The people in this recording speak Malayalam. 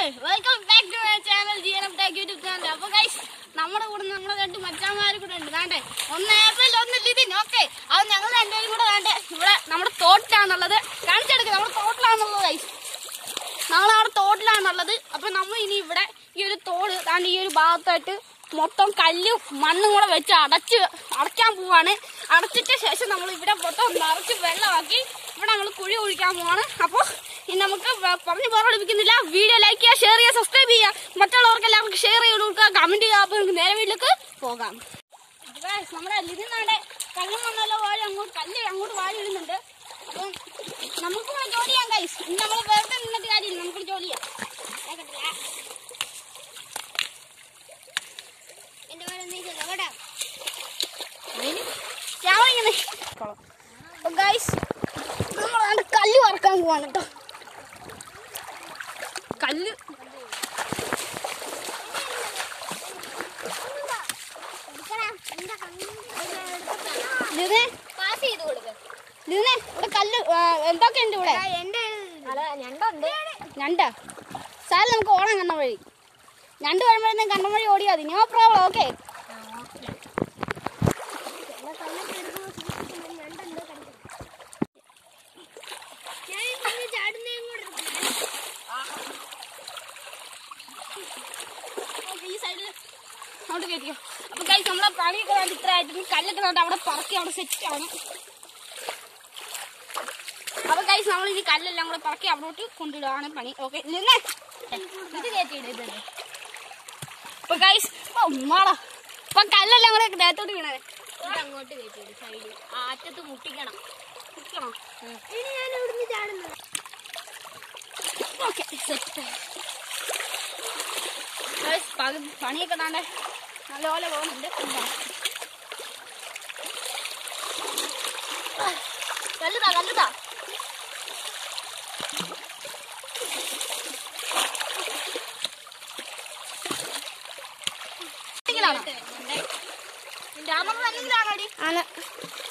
Welcome back to my channel G N F tech YouTube channel അപ്പൊ ഗൈസ് നമ്മുടെ കൂടെ നമ്മുടെ രണ്ട് മച്ചാന്മാരും കൂടെ ഉണ്ട് വേണ്ടേ ഒന്ന് ഏപ്രിൽ ഒന്ന് ലിതിൻ ഓക്കെ അത് ഞങ്ങൾ രണ്ടുപേരും കൂടെ വേണ്ടേ ഇവിടെ നമ്മുടെ തോട്ടിലാണുള്ളത് കാണിച്ചെടുക്കുക നമ്മുടെ തോട്ടിലാണുള്ളത് ഗൈസ് നമ്മളവിടെ തോട്ടിലാണുള്ളത് അപ്പൊ നമ്മൾ ഇനി ഇവിടെ ഈ ഒരു തോട് താണ്ട് ഈ ഒരു ഭാഗത്തായിട്ട് മൊത്തം കല്ലും മണ്ണും കൂടെ വെച്ച് അടച്ച് അടയ്ക്കാൻ പോവാണ് അടച്ചിട്ട ശേഷം നമ്മൾ ഇവിടെ മൊത്തം നിറച്ച് വെള്ളമാക്കി ഇവിടെ നമ്മൾ കുഴി ഒഴിക്കാൻ പോവാണ് അപ്പോൾ ഇനി നമുക്ക് വ- പറഞ്ഞു പറഞ്ഞിപ്പിക്കുന്നില്ല വീഡിയോ ലൈക്ക് ചെയ്യുക ഷെയർ ചെയ്യുക സബ്സ്ക്രൈബ് ചെയ്യുക മറ്റുള്ളവർക്ക് എല്ലാവർക്കും ഷെയർ ചെയ്ത് കൊടുക്കുക കമന്റ് ചെയ്യുക അപ്പോൾ നമുക്ക് നേരെ വീട്ടിലേക്ക് പോകാം അപ്പൊ guys, നമ്മുടെ ലിതിനാടെ കല്ലും മണ്ണല്ലോ വാഴ അങ്ങോട്ട് കല്ല് അങ്ങോട്ട് വാഴ ഇടുന്നുണ്ട് അപ്പം നമുക്ക് കൂടെ ജോലി ചെയ്യാം കൈസ് ഇന്ന് നമ്മൾ വെറുതെ നിന്നിട്ട് കാര്യമില്ല നമുക്ക് ജോലി ചെയ്യാം ഞാൻ കണ്ടില്ല. എന്റെ പേര് എന്താ കേട്ടാ ഞാൻ ഇങ്ങനെ അപ്പൊ ഗൈസ് നമ്മൾ കല്ല് വറക്കാൻ പോവാണ് കേട്ടോ കല്ല് ലിനെ പാസ് ചെയ്ത് കൊടുക്ക ലിനെ ഇവിടെ കല്ല് ആ, എന്തൊക്കെയുണ്ട് ഇവിടെ എന്റെ അല്ല ഞണ്ടുണ്ട് ഞണ്ട സാറിൽ നമുക്ക് ഓടാൻ കണ്ണ വഴി ഞണ്ട് വരുമ്പോഴത്തേക്കും കണ്ണ വഴി ഓടിയാൽ മതി നോ പ്രോബ്ലം ഓക്കെ ഈ സൈഡിൽ അങ്ങോട്ട് കയറ്റിയോ അപ്പൊ കൈസ് നമ്മളെ പണിയൊക്കെ വേണ്ടി ഇത്ര ആയിട്ട് കല്ലൊക്കെ വേണ്ട അവിടെ പറക്കി അവിടെ സെറ്റ് ആണ് അപ്പൊ കൈസ് നമ്മൾ ഇനി കല്ലെല്ലാം കൂടെ പറക്കി അവിടോട്ട് കൊണ്ടിടുകയാണ് പണി ഓക്കെ നിന്നെ ഇത് കയറ്റിയിട് ഇത് അപ്പൊ ഗൈസ് മാടാ അപ്പൊ കല്ലെല്ലാം കൂടെ ദേഹത്തോട്ട് വീണേ ഇത് അങ്ങോട്ട് കയറ്റിയിട് സൈഡിൽ ആറ്റത്ത് മുട്ടിക്കണം നിൽക്കണോ ഇനി ഞാൻ ഇവിടുന്ന് ചാടുന്നത് ഓക്കെ സെറ്റ് പണിയൊക്കെ താണ്ടെ നല്ലപോലെ പോകുന്നുണ്ട് കല്ലുതാ കല്ലുതാ രാമൻ എന്തെങ്കിലാണോടി അല്ല